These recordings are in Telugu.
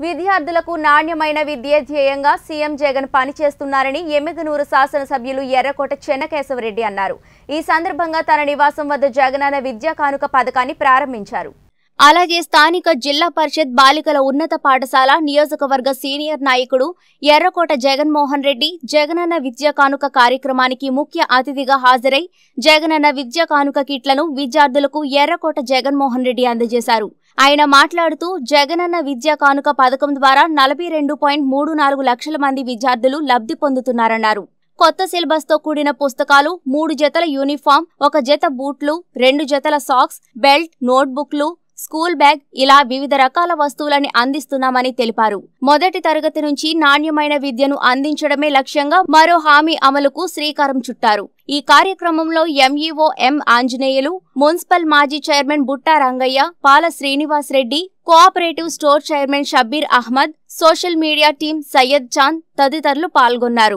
విద్యార్థులకు నాణ్యమైన విద్య ధ్యేయంగా సీఎం జగన్ పనిచేస్తున్నారని ఎమ్మిగనూరు శాసనసభ్యులు ఎర్రకోట చెన్నకేశవరెడ్డి అన్నారు ఈ సందర్భంగా తన నివాసం వద్ద జగనన్న విద్యా కానుక పథకాన్ని ప్రారంభించారు అలాగే స్థానిక జిల్లా పరిషత్ బాలికల ఉన్నత పాఠశాల నియోజకవర్గ సీనియర్ నాయకుడు ఎర్రకోట జగన్మోహన్ రెడ్డి జగనన్న విద్యా కానుక కార్యక్రమానికి ముఖ్య అతిథిగా హాజరై జగనన్న విద్యా కానుక కిట్లను విద్యార్థులకు ఎర్రకోట జగన్మోహన్ రెడ్డి అందజేశారు ఆయన మాట్లాడుతూ జగనన్న విద్యా కానుక పథకం ద్వారా నలభై రెండు పాయింట్ మూడు నాలుగు లక్షల మంది విద్యార్థులు లబ్ధి పొందుతున్నారన్నారు కొత్త సిలబస్ తో కూడిన పుస్తకాలు మూడు జతల యూనిఫామ్ ఒక జత బూట్లు రెండు జతల సాక్స్ బెల్ట్ నోట్బుక్లు స్కూల్ బ్యాగ్ ఇలా వివిధ రకాల వస్తువులని అందిస్తున్నామని తెలిపారు మొదటి తరగతి నుంచి నాణ్యమైన విద్యను అందించడమే లక్ష్యంగా మరో హామీ అమలుకు శ్రీకారం చుట్టారు ఈ కార్యక్రమంలో ఎంఈఓ ఎం ఆంజనేయులు మున్సిపల్ మాజీ chairman Butta Rangaiah Pala Srinivas Reddy cooperative store chairman Shabbir Ahmed social media team Syed Chand తదితరులు పాల్గొన్నారు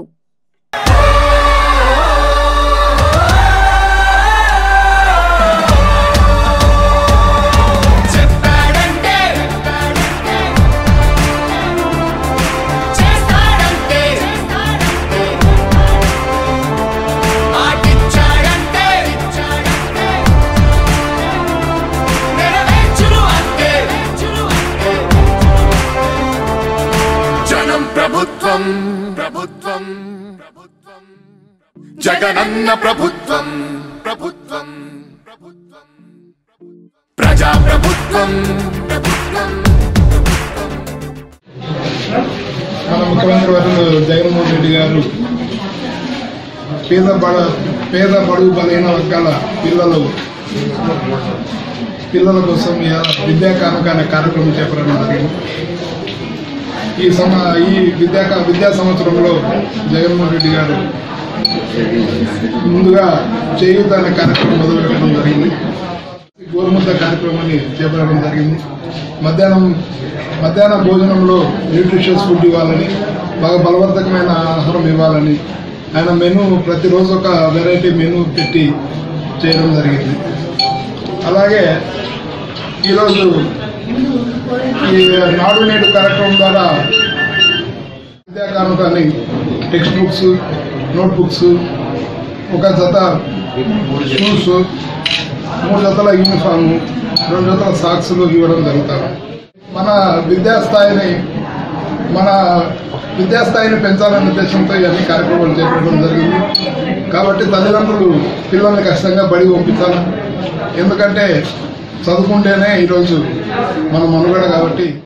చెప్పాడంటే చేస్తాడంటే మాటిచ్చాడంటే నెరవేర్చును అంతే జనం ప్రభుత్వం ప్రభుత్వం ప్రభుత్వం జగనన్న ప్రభుత్వం ప్రభుత్వం ప్రభుత్వం ప్రజా ప్రభుత్వం ప్రభుత్వం మన ముఖ్యమంత్రి వర్యులు జగన్మోహన్ రెడ్డి గారు పేద బడ పేద బడుగు బలైన వర్గాల పిల్లలు పిల్లల కోసం ఇవాళ విద్యా కానుక అనే కార్యక్రమం చేపట్టడం జరిగింది ఈ సమ ఈ విద్యా కా- విద్యా సంవత్సరంలో జగన్మోహన్ రెడ్డి గారు ముందుగా చేయూత అనే కార్యక్రమం మొదలుపెట్టడం జరిగింది గోరుముద్ద కార్యక్రమాన్ని చేపట్టడం జరిగింది మధ్యాహ్నం మధ్యాహ్న భోజనంలో న్యూట్రిషియస్ ఫుడ్ ఇవ్వాలని బాగా బలవర్ధకమైన ఆహారం ఇవ్వాలని ఆయన మెను ప్రతిరోజు ఒక వెరైటీ మెను పెట్టి చేయడం జరిగింది అలాగే ఈరోజు ఈ నాడు నేడు కార్యక్రమం ద్వారా విద్యా కానుకని టెక్స్ట్ బుక్స్ నోట్ బుక్స్ ఒక జత షూస్ మూడు జతల యూనిఫాము రెండు జతల సాక్స్లు ఇవ్వడం జరుగుతారు మన విద్యాస్థాయిని మన విద్యాస్థాయిని పెంచాలనే ఉద్దేశంతో ఇవన్నీ కార్యక్రమాలు చేపట్టడం జరిగింది కాబట్టి తల్లిదండ్రులు పిల్లల్ని ఖచ్చితంగా బడి పంపించాలి ఎందుకంటే చదువుకుంటేనే ఈరోజు మన మనుగడ కాబట్టి